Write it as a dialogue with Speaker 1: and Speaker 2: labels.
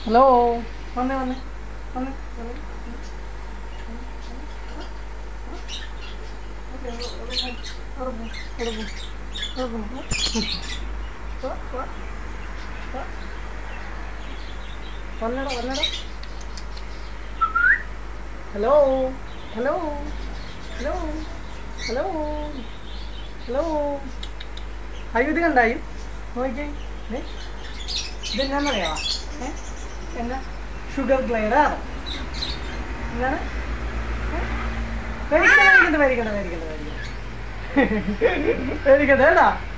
Speaker 1: Hello വന്നേ വന്നേ വന്നേ വന്നേ വന്നടാ വന്നടാ hello hello hello hello hello അയ്യോ ഇത് കണ്ടായും നോക്കിയേ ദേ, ഇതെന്നാന്നറിയാവാ ഏ എന്നാ ഷുഗർ ഗ്ലൈഡർ എന്താണ് ഏ? പേടിക്കണ്ട പേടിക്കണ്ട പേടിക്കണ്ട പേടിക്കണ്ട പേടിക്കണ്ട പേടിക്കണ്ട കേട്ടാ